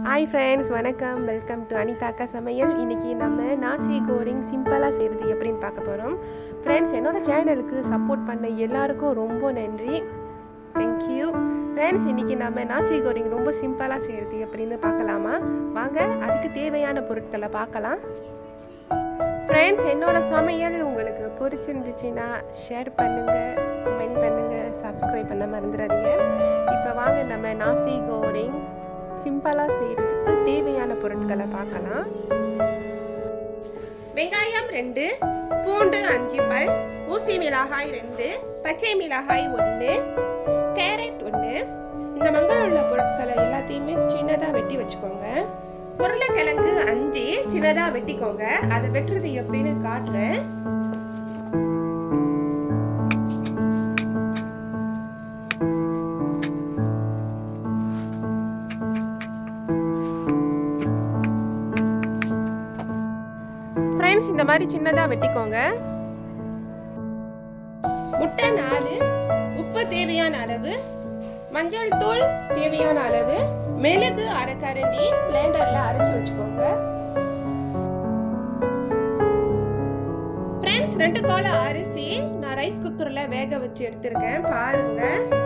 hi friends வணக்கம் welcome to அனிதாக்கா சமையல் இன்னைக்கு நம்ம நாசி கோரிங் சிம்பிளாக செய்கிறது எப்படின்னு பார்க்க போகிறோம் ஃப்ரெண்ட்ஸ் என்னோட சேனலுக்கு சப்போர்ட் பண்ண எல்லாருக்கும் ரொம்ப நன்றி தேங்க்யூ ஃப்ரெண்ட்ஸ் இன்னைக்கு நம்ம நாசி கோரிங் ரொம்ப சிம்பிளாக செய்கிறது எப்படின்னு பார்க்கலாமா வாங்க அதுக்கு தேவையான பொருட்களை பார்க்கலாம் ஃப்ரெண்ட்ஸ் என்னோட சமையல் உங்களுக்கு பிடிச்சிருந்துச்சுன்னா ஷேர் பண்ணுங்க கமெண்ட் பண்ணுங்க சப்ஸ்கிரைப் பண்ண மறந்துடாதீங்க இப்போ வாங்க நம்ம நாசி கோரிங் சிம்பிளாக செய்கிறதுக்கு தேவையான பொருட்களை பார்க்கலாம் வெங்காயம் ரெண்டு பூண்டு அஞ்சு பல் ஊசி மிளகாய் ரெண்டு பச்சை மிளகாய் ஒன்று கேரட் ஒன்று இந்த மங்கள உள்ள பொருட்களை எல்லாத்தையுமே சின்னதாக வெட்டி வச்சுக்கோங்க உருளைக்கிழங்கு அஞ்சு சின்னதாக வெட்டிக்கோங்க அதை வெட்டுறது எப்படின்னு காட்டுறேன் ஃப்ரெண்ட்ஸ் இந்த மாதிரி சின்னதா வெட்டிக்கோங்க முட்டை நாலு உப்பு தேவையான அளவு மஞ்சள் தூள் தேவையான அளவு மிளகு அரை கரண்டி பிளேண்டர்ல அரைச்சு வச்சுக்கோங்க ஃப்ரெண்ட்ஸ் ரெண்டு கால அரிசி நான் ரைஸ் குக்கர்ல வேக வச்சு எடுத்திருக்கேன் பாருங்க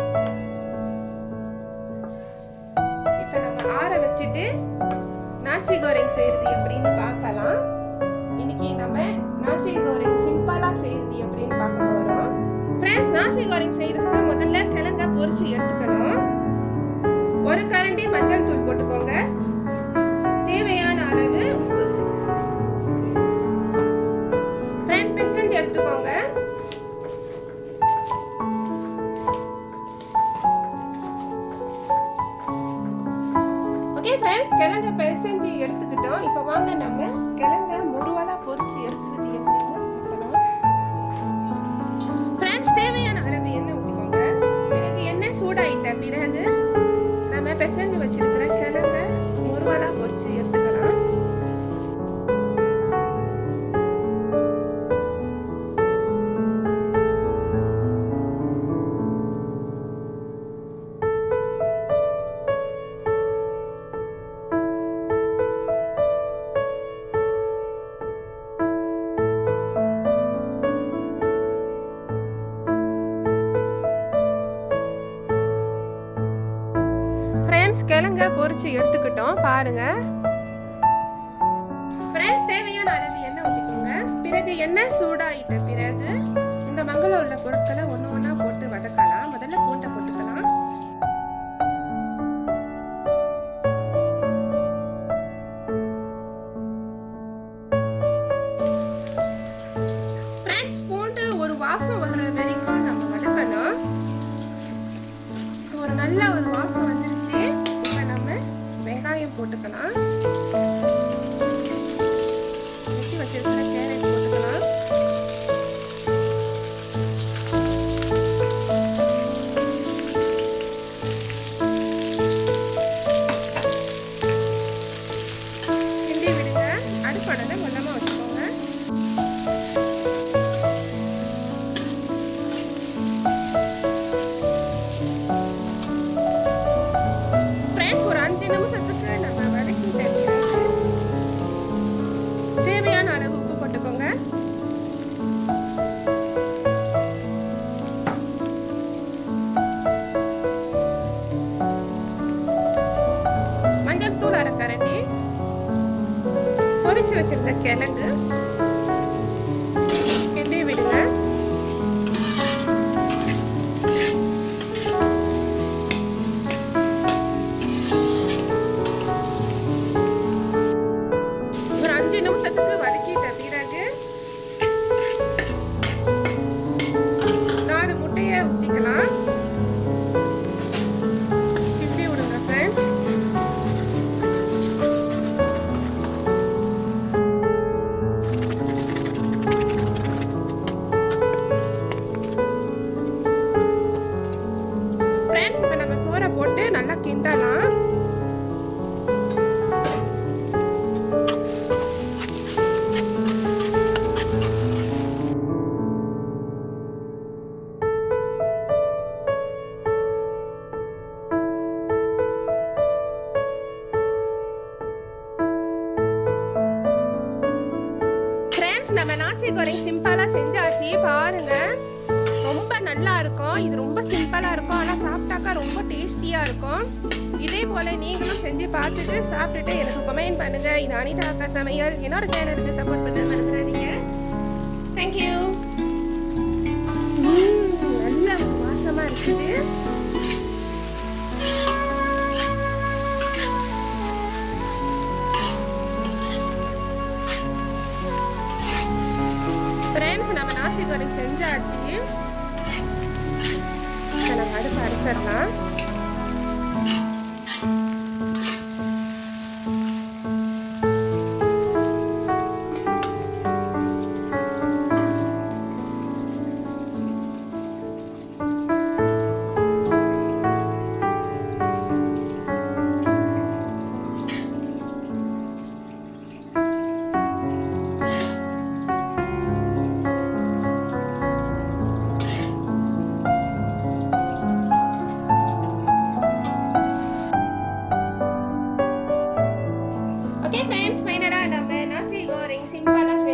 இப்ப நம்ம ஆற வச்சுட்டு நாசி கோரிங் செய்யறது எப்படின்னு பார்க்கலாம் இன்னைக்கு நம்ம நாசி கோரிங் சிம்பிளா செய்யறது எப்படின்னு பார்க்க போறோம் ஃப்ரெண்ட்ஸ் நாசி கோரிங் செய்யறதுக்கு முதல்ல கிழங்க பொரிச்சு எடுத்துக்கணும் ஒரு கரண்டி மஞ்சள் தூள் போட்டுக்கோங்க தேவையான அளவு உப்பு ஃப்ரெண்ட் பிசைஞ்சு எடுத்துக்கோங்க ஓகே ஃப்ரெண்ட்ஸ் கிழங்க பிசைஞ்சு எடுத்துக்கிட்டோம் இப்போ வாங்க நம்ம கிழங்க முருவலா பொரிச்சு எடுக்கிறது எப்படின்னு பார்க்கலாம் ஃப்ரெண்ட்ஸ் தேவையான அளவு எண்ணெய் ஊற்றிக்கோங்க பிறகு எண்ணெய் சூடாயிட்ட பிறகு நம்ம பிசைஞ்சு வச்சிருக்கிற கிழங்க முருவலா பொரிச்சு எடுத்துக்கலாம் ஃப்ரெண்ட்ஸ் கிழங்க பொரிச்சு எடுத்துக்கிட்டோம் பாருங்க ஃப்ரெண்ட்ஸ் தேவையான அளவு எண்ணெய் ஊற்றிக்கோங்க பிறகு எண்ணெய் சூடாயிட்ட பிறகு இந்த மங்கள உள்ள பொருட்களை ஒன்று ஒன்றா போட்டு வதக்கலாம் முதல்ல பூண்டை போட்டுக்கலாம் ஃப்ரெண்ட்ஸ் பூண்டு ஒரு வாசம் வர்ற வரைக்கும் நம்ம வதக்கணும் ஒரு நல்ல ஒரு வாசம் வந்துருச்சு இப்போ நம்ம வெங்காயம் போட்டுக்கலாம் வெட்டி வச்சிருக்கிற கேரட் போட்டுக்கலாம் கிண்டி விடுங்க அடுப்படலை வெள்ளமாக வச்சுக்கோங்க ஃப்ரெண்ட்ஸ் ஒரு அஞ்சு நிமிஷத்துக்கு நம்ம வதக்கிட்ட பிறகு தேவையான அளவு உப்பு போட்டுக்கோங்க மஞ்சள் தூள் அரை கரண்டி பொரிச்சு வச்சிருந்த கிழங்கு கிண்டி விடுங்க ஒரு அஞ்சு நிமிஷத்துக்கு வதக்கிட்ட பிறகு நாலு முட்டையை ஊற்றிக்கலாம் கிண்டி விடுங்க ஃப்ரெண்ட்ஸ் ஃப்ரெண்ட்ஸ் நம்ம நாசி கோரிங் சிம்பிளா செஞ்சாச்சு பாருங்க ரொம்ப நல்லா இருக்கும் இது ரொம்ப சிம்பிளா இருக்கும் ஆனா சாப்பிட்டாக்கா ரொம்ப டேஸ்டியா இருக்கும் இதே போல நீங்களும் செஞ்சு பார்த்துட்டு சாப்பிட்டுட்டு எனக்கு கமெண்ட் பண்ணுங்க இது அனிதா அக்கா சமையல் என்னோட சேனலுக்கு சப்போர்ட் பண்ண மறந்துடாதீங்க தேங்க்யூ நல்ல வாசமா இருக்குது ஃப்ரெண்ட்ஸ் நம்ம நாசி கோரிங் செஞ்சாச்சு இதை நம்ம அடுப்பு அரைச்சிடலாம் ஓகே ஃப்ரெண்ட்ஸ் ஃபைனலாக நம்ம நாசி கோரிங் சிம்பிளாக